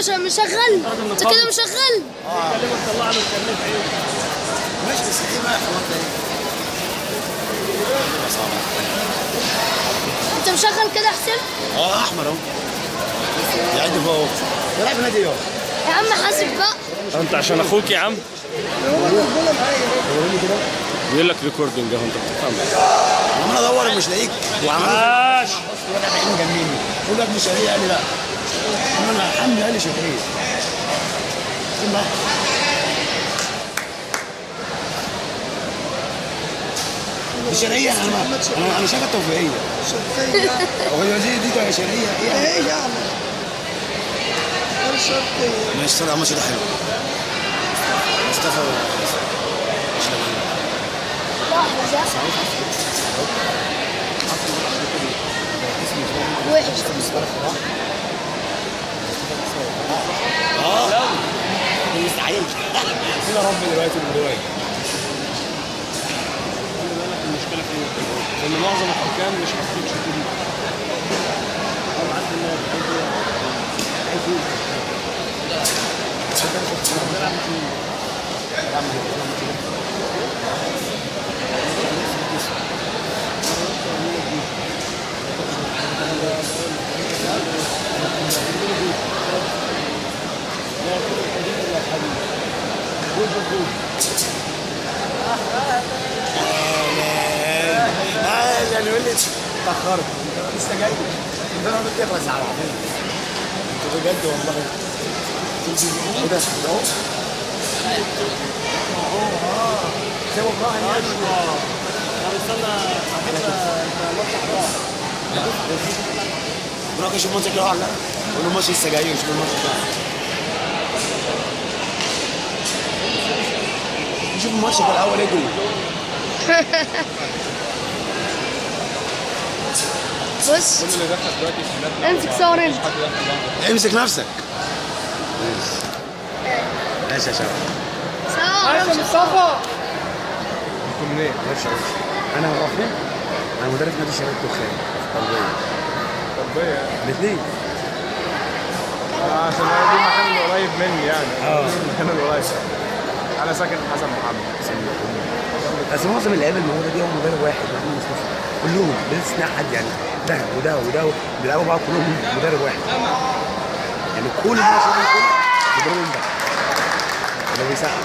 شا- مشغل انت كده مشغل ماشي بس ايه بقى خلاص ده انت مشغل كده يا حسين اه احمر اهو يعد فوق اهو بيلعب في نادي اهو يا عم حاسب بقى انت عشان اخوك يا عم وريني كده بيقول لك ريكوردنج اهو انت بتفهم عمال ادور ومش لاقيك وعمال عاش ولا بعين جنبيني يقول لك مش شريك قال لي لا انا الحمد لله شكرين ثم دي شرقية انا انا انا شايفها توفيقية هو دي دي تبقى شرقية ايه ايه يا عم ماشي صدق ماشي ده حلو مصطفى مش لاقيين. واحدة وحش اه مستعين كده ربي دلوقتي من جوايا المشكله في ايه؟ ان معظم الحكام مش حاطين شتيم اه يعني يقول لي اتاخرت لسه جاي ده انا بدي اخلص على العظيم انت بجد والله ايه ده اهو سيبه براحه يعني براحه يشوف ماتشك ولا لا قول له ماتش لسه جاي ويشوف الماتش بتاعك شوف الماتش في الاول اجري بص امسك صور انت امسك نفسك ماشي يا شباب صور مصطفى انتوا منين؟ انا رافع انا مدرب نادي شباب الدخان طلبيه طبيعي الاثنين عشان دي المكان اللي قريب مني يعني اه. المكان اللي قريب انا ساكن في حسن محمد بس معظم اللعيبه الموجوده دي هو مدرب واحد محمد مصطفى كلهم بلا استثناء حد يعني ده وده وده بيلعبوا بعض كلهم مدرب واحد يعني كل اللي انا شايفهم كل مدربين ده ده بيسقف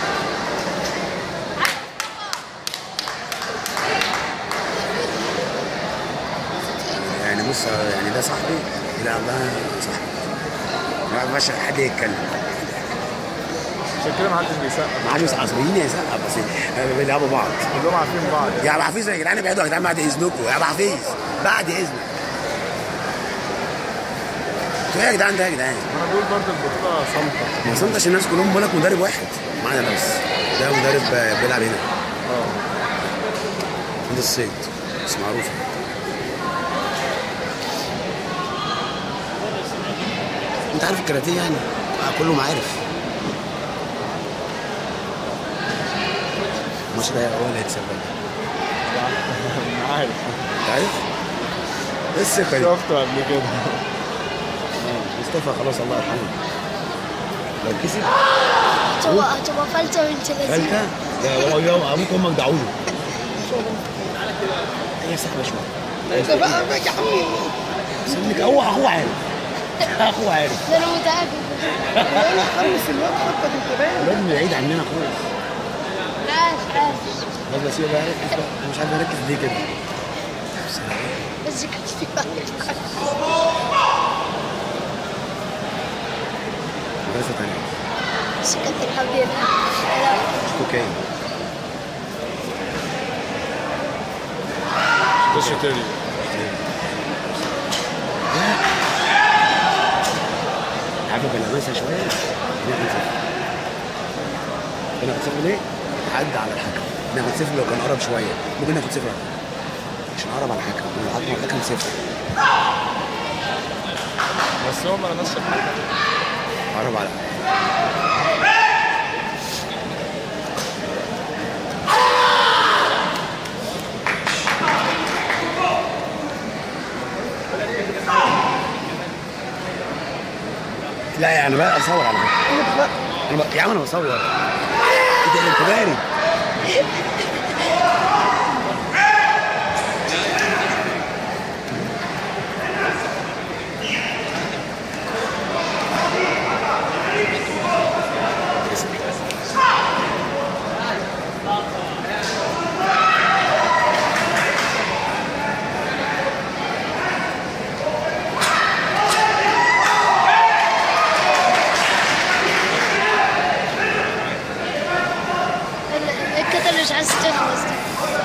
يعني بص يعني ده صاحبي وده ده صاحبي ما ينفعش حد يتكلم عشان كده محدش بيسقف ما حدش عصبيين يسقف بس بيلعبوا بعض كلهم عارفين بعض يا ابو حفيظ يا جدعان ابعدوا يا جدعان بعد اذنكم يا ابو حفيظ بعد اذنك انتوا ايه يا جدعان ده يا جدعان انا بقول برضه البطوله صامته ما صمتش الناس كلهم بقول لك مدرب واحد معانا بس ده مدرب آه، بيلعب هنا اه عند الصيد بس معروفه انت عارف الكاراتيه يعني آه، كله معارف الماتش ده هو اللي هيكسب بقى. انا عارف انت عارف؟ ايه الثقه دي؟ شفته قبل كده مصطفى خلاص الله يرحمه لو كسب هتبقى هتبقى فلتة بنت لذيذ فلتة يا هو يا ابوك وامك دعوا له هي سحبه شويه انت بقى بقى يا عمي سنك هو هو عارف هو عارف ده انا متأكد انا خلص الوقت خطك انت باين لازم يعيد عننا خالص عاش عاش لازم اسيبه بقى يركز بقى انا مش عارف اركز ليه كده بس كانت في واحد مدرسه ثانيه بس كانت الحبيب لا مش كوكايين ده شتري عارفه بلمسها شويه ناخد صفر ناخد صفر ليه؟ عدى على الحكم ناخد صفر لو كان قرب شويه ممكن ناخد صفر عشان قرب على الحكم والحكم الحكم صفر بس هو ما لمسش الحاجه قرب على لا يعني بقى اصور على فكره أنا ب... يا عم انا بصور انت انت بارد ال- الكتل اللي مش عايز تخلص دي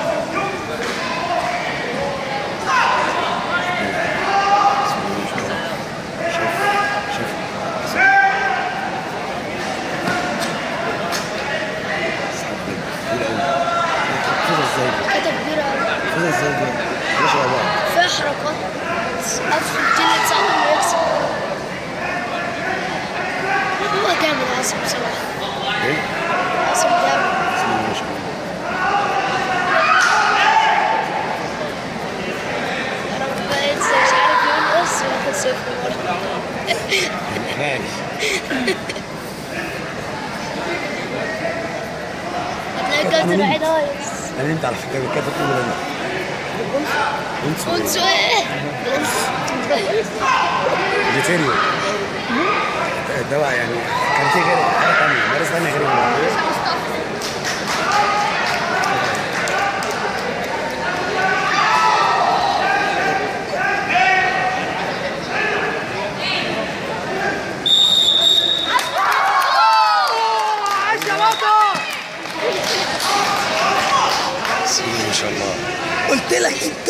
خدها ازاي دي؟ كتل كبيرة أوي خدها ازاي دي؟ ماشي مع بعض فيها حركات أفضل دي اللي تساعده إنه يكسب هو جامد عاصم بصراحة ايه؟ عاصم جامد بسم الله ما شاء الله يا رب بقى ينسى مش عارف ينقص وياخد صفر برضه ماشي هتلاقي الكابتن الوحيد هايص انا انت على فكره كيف تقول انا انسو انسو ايه؟ فيجيتيريو الدواء يعني كان في غير حاجه ثانيه مدرسه ثانيه غير الموضوع. بسم الله ما شاء الله قلت لك